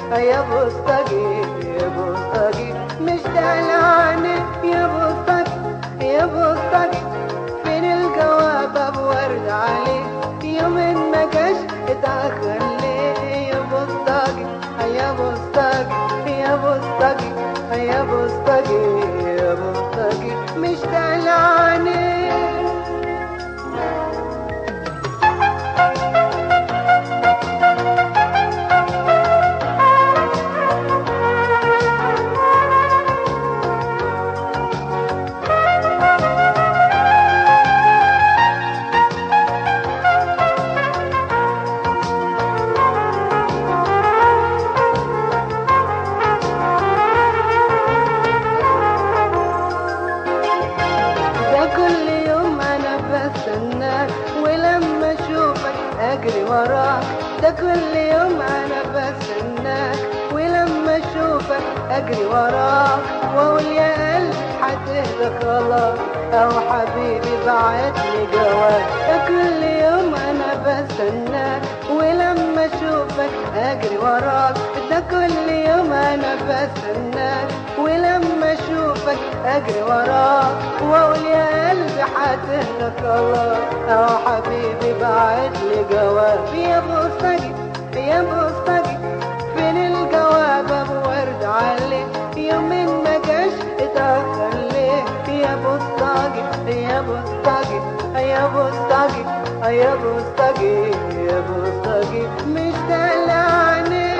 يا بوسطجي يا بوسطجي مش دلعني يا بوسطجي يا بوسطجي فين الجواب ابو ورد عليه يوم ما جاش اتاخر ليه يا بوسطجي يا بوسطجي يا بوسطجي يا بوسطجي يا بوسطجي مش دلعني ده كل يوم انا بستناك ولما اشوفك اجري وراك ده كل يوم انا بستناك ولما اشوفك اجري وراك واقول يا قلبي هتهدى خلاص او حبيبي بعتلي جواب ده كل يوم انا بستناك ولما اشوفك اجري وراك ده كل يوم انا بستناك ولما اشوفك اجري وراك واقول يا قلبي هتهدى خلاص او حبيبي بعتلي جواب يا بوسطجي يا بوسطجي فين الجواب ابو ورد عليه يومين ما جاش اتاخر ليه يا بوسطجي يا بوسطجي يا بوسطجي يا بوسطجي يا بوسطجي مش دلعني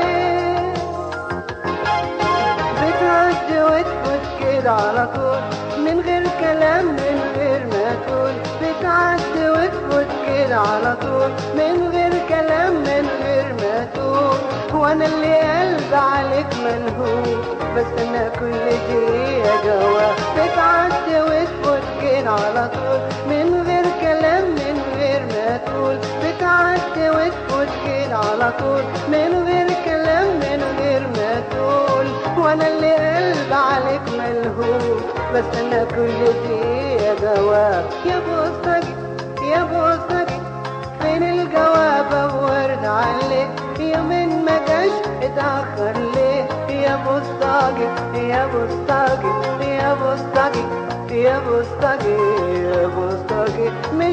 بتعدي وتفوت كده على طول من غير كلام من غير ما تقول بتعدي وتفوت كده على طول من غير كلام من غير ما تقول وانا اللي قلبي عليك ملهوف بس انا كل دقيقة جواب بتعدي وتفوت كده على طول من غير كلام من غير ما تقول بتعدي وتفوت كده على طول من غير كلام من غير ما تقول وانا اللي قلبي عليك ملهوف بس انا كل دقيقة جواب يا بوسطجي يا بوسطجي فين الجواب ابو ورد عليك يومين ما جاش اتاخر ليه يا بوسطجي يا بوسطجي يا بوسطجي يا بوسطجي يا بوسطجي مش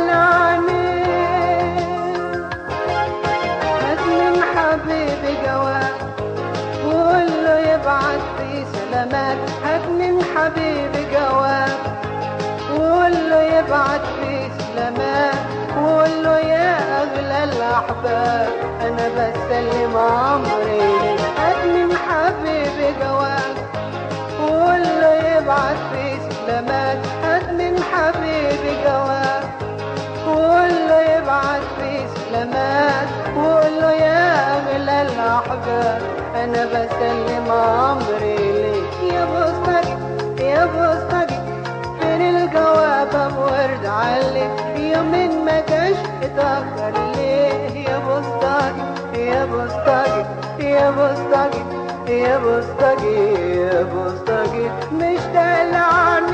دلعني هات من حبيبي جواب وقول له يبعت في سلامات هات من حبيبي جواب وقول له يبعت في سلامات وقول له يا اغلى الاحباب انا بسلم عمري ليك هات من حبيبي جواب وقول له يبعت في سلامات هات من حبيبي جواب وقول له يبعت في سلامات وقول له يا اغلى الاحباب انا بسلم عمري ليك يا بوسطجي يا بوسطجي فين الجواب ابو ورد عليك يومين ما جاش اتاخر ليه يا بوسطجي يا بوسطجي يا بوسطجي يا بوسطجي يا بوسطجي مش دلعني